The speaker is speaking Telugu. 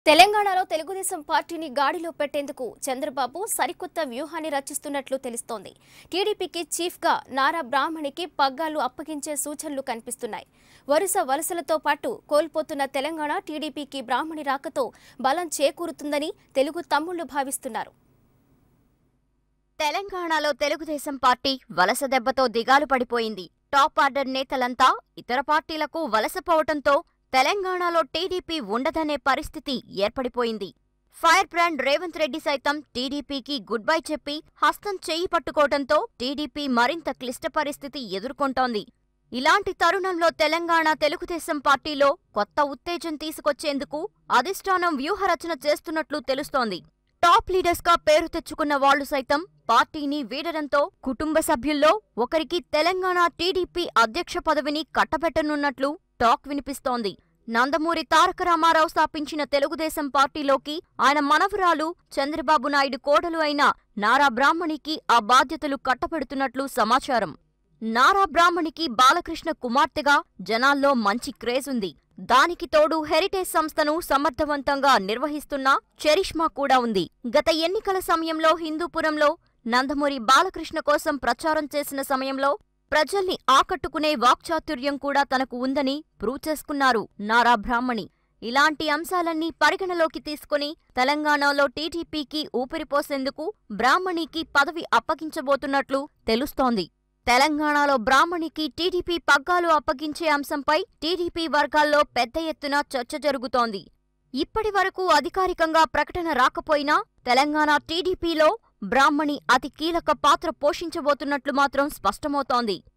తెలంగాణలో తెలుగుదేశం పార్టీని గాడిలో పెట్టేందుకు చంద్రబాబు సరికొత్త వ్యూహాన్ని రచిస్తున్నట్లు తెలుస్తోంది టీడీపీకి చీఫ్గా నారా బ్రాహ్మణికి పగ్గాలు అప్పగించే సూచనలు కనిపిస్తున్నాయి వరుస వలసలతో పాటు కోల్పోతున్న తెలంగాణ టీడీపీకి బ్రాహ్మణి రాకతో బలం చేకూరుతుందని తెలుగు తమ్ముళ్లు భావిస్తున్నారు తెలంగాణలో తెలుగుదేశం పార్టీ వలస దెబ్బతో దిగాలు పడిపోయింది టాప్ ఆర్డర్ నేతలంతా ఇతర పార్టీలకు వలసపోవటంతో తెలంగాణలో టీడీపీ ఉండదనే పరిస్థితి ఏర్పడిపోయింది ఫైర్ బ్రాండ్ రేవంత్ రెడ్డి సైతం టీడీపీకి గుడ్ బై చెప్పి హస్తం చేయి పట్టుకోవడంతో టీడీపీ మరింత క్లిష్ట పరిస్థితి ఎదుర్కొంటోంది ఇలాంటి తరుణంలో తెలంగాణ తెలుగుదేశం పార్టీలో కొత్త ఉత్తేజం తీసుకొచ్చేందుకు అధిష్టానం వ్యూహరచన చేస్తున్నట్లు తెలుస్తోంది టాప్ లీడర్స్ గా పేరు తెచ్చుకున్న వాళ్లు సైతం పార్టీని వీడడంతో కుటుంబ సభ్యుల్లో ఒకరికి తెలంగాణ టీడీపీ అధ్యక్ష పదవిని కట్టబెట్టనున్నట్లు టాక్ వినిపిస్తోంది నందమూరి తారక రామారావు స్థాపించిన తెలుగుదేశం పార్టీలోకి ఆయన మనవరాలు చంద్రబాబు నాయుడు కోడలు అయిన నారా బ్రాహ్మణికి ఆ బాధ్యతలు కట్టబెడుతున్నట్లు సమాచారం నారా బ్రాహ్మణికి బాలకృష్ణ కుమార్తెగా జనాల్లో మంచి క్రేజ్ ఉంది దానికి తోడు హెరిటేజ్ సంస్థను సమర్థవంతంగా నిర్వహిస్తున్న చరిష్మా కూడా ఉంది గత ఎన్నికల సమయంలో హిందూపురంలో నందమూరి బాలకృష్ణ కోసం ప్రచారం చేసిన సమయంలో ప్రజల్ని ఆకట్టుకునే వాక్చాతుర్యం కూడా తనకు ఉందని ప్రూవ్ చేసుకున్నారు నారా బ్రాహ్మణి ఇలాంటి అంశాలన్నీ పరిగణలోకి తీసుకుని తెలంగాణలో టీడీపీకి ఊపిరిపోసేందుకు బ్రాహ్మణికి పదవి అప్పగించబోతున్నట్లు తెలుస్తోంది తెలంగాణలో బ్రాహ్మణికి టీడీపీ పగ్గాలు అప్పగించే అంశంపై టీడీపీ వర్గాల్లో పెద్ద ఎత్తున చర్చ జరుగుతోంది ఇప్పటి వరకు అధికారికంగా ప్రకటన రాకపోయినా తెలంగాణ టీడీపీలో బ్రాహ్మణి అతి కీలక పాత్ర పోషించబోతున్నట్లు మాత్రం స్పష్టమవుతోంది